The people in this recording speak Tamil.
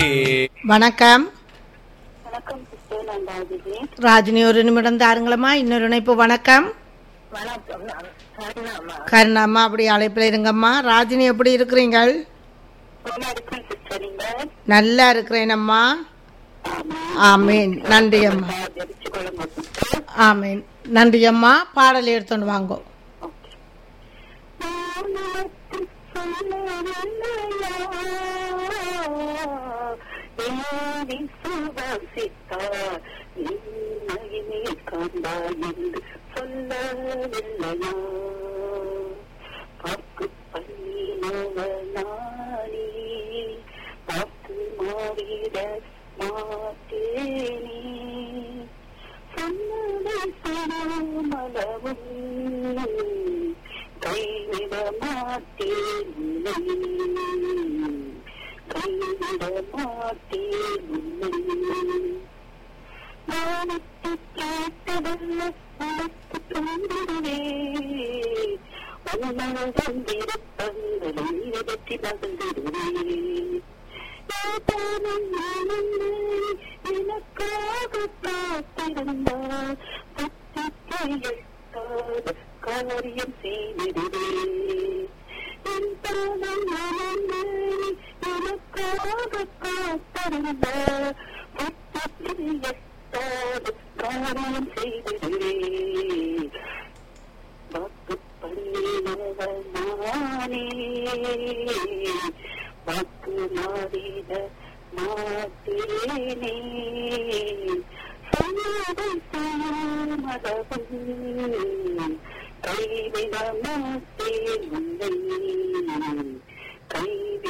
வணக்கம் வணக்கம் சிஸ்டர் நான் ராஜினி ராஜினி ஒரு நிமிடம் தாருங்களம்மா இன்னொரு இணைப்பு வணக்கம் வணக்கம் நான் கருணாமா கருணாம்மா அப்படி அழைப்பில் இருங்கம்மா ராஜினி எப்படி இருக்கிறீங்கள் நல்லா இருக்கேன் சிஸ்டர் நீங்க நல்லா இருக்கிறேன் அம்மா ஆமீன் நன்றி அம்மா ஜெபிச்சு கொள்ளுங்க சிஸ்டர் ஆமீன் நன்றி அம்மா பாடல் எடுத்துன்னு வாங்கோ ஓகே வானத்து சொல்லவில்லையா, ஏறி சுவாசித்தார், நின்மையினை கண்டாய் என்று சொல்லவில்லையா பார்க்கு பண்ணினவனானே பார்த்து மாறிட மாட்டேனே சொன்னதை சொல்லாமலவும் கைவிட மாட்டேன் உன்னை. கைவிட மாட்டேன் உன்னை. வானத்து கேட்டதல்ல உனக்கு தந்திடுவேன் உன்னதம் விருப்பங்களை நிறைவேற்றி மகிழ்ந்திடுவேன் ஏதானும் நானும் எனக்காக காத்திருந்தால் பத்தி கையெழுத்தாத காரியம் செய்திடுவேன் என் தானம் நானும் எனக்காக காத்திருந்தால் பத்தி கையெழுத்தாத காரியம் செய்திடுவேன் வாக்கு பண்ணினவனானே வாக்கு மாறிட மாட்டேனே சொன்னதை செய்யாமலவும் கைவிட மாட்டேன் உன்னை கைவிட